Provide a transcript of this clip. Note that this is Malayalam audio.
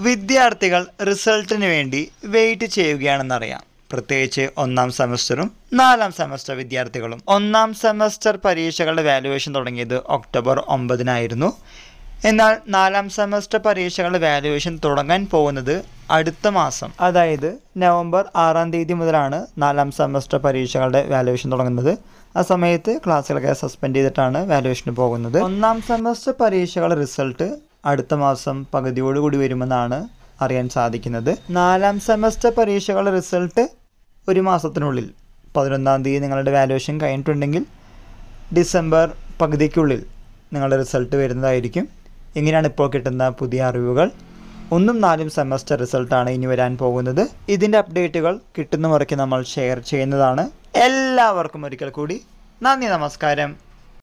വിദ്യാർത്ഥികൾ റിസൾട്ടിന് വേണ്ടി വെയിറ്റ് ചെയ്യുകയാണെന്നറിയാം പ്രത്യേകിച്ച് ഒന്നാം സെമസ്റ്ററും നാലാം സെമസ്റ്റർ വിദ്യാർത്ഥികളും ഒന്നാം സെമസ്റ്റർ പരീക്ഷകളുടെ വാല്യുവേഷൻ തുടങ്ങിയത് ഒക്ടോബർ ഒമ്പതിനായിരുന്നു എന്നാൽ നാലാം സെമസ്റ്റർ പരീക്ഷകളുടെ വാല്യുവേഷൻ തുടങ്ങാൻ പോകുന്നത് അടുത്ത മാസം അതായത് നവംബർ ആറാം തീയതി മുതലാണ് നാലാം സെമസ്റ്റർ പരീക്ഷകളുടെ വാല്യുവേഷൻ തുടങ്ങുന്നത് ആ സമയത്ത് ക്ലാസ്സുകളൊക്കെ സസ്പെൻഡ് ചെയ്തിട്ടാണ് വാല്യുവേഷന് പോകുന്നത് ഒന്നാം സെമസ്റ്റർ പരീക്ഷകളുടെ റിസൾട്ട് അടുത്ത മാസം പകുതിയോടുകൂടി വരുമെന്നാണ് അറിയാൻ സാധിക്കുന്നത് നാലാം സെമസ്റ്റർ പരീക്ഷകളുടെ റിസൾട്ട് ഒരു മാസത്തിനുള്ളിൽ പതിനൊന്നാം തീയതി നിങ്ങളുടെ വാല്യുവേഷൻ കഴിഞ്ഞിട്ടുണ്ടെങ്കിൽ ഡിസംബർ പകുതിക്കുള്ളിൽ നിങ്ങളുടെ റിസൾട്ട് വരുന്നതായിരിക്കും ഇങ്ങനെയാണ് ഇപ്പോൾ കിട്ടുന്ന പുതിയ അറിവുകൾ ഒന്നും നാലും സെമസ്റ്റർ റിസൾട്ടാണ് ഇനി വരാൻ പോകുന്നത് ഇതിൻ്റെ അപ്ഡേറ്റുകൾ കിട്ടുന്ന മുറയ്ക്ക് നമ്മൾ ഷെയർ ചെയ്യുന്നതാണ് എല്ലാവർക്കും ഒരിക്കൽ കൂടി നന്ദി നമസ്കാരം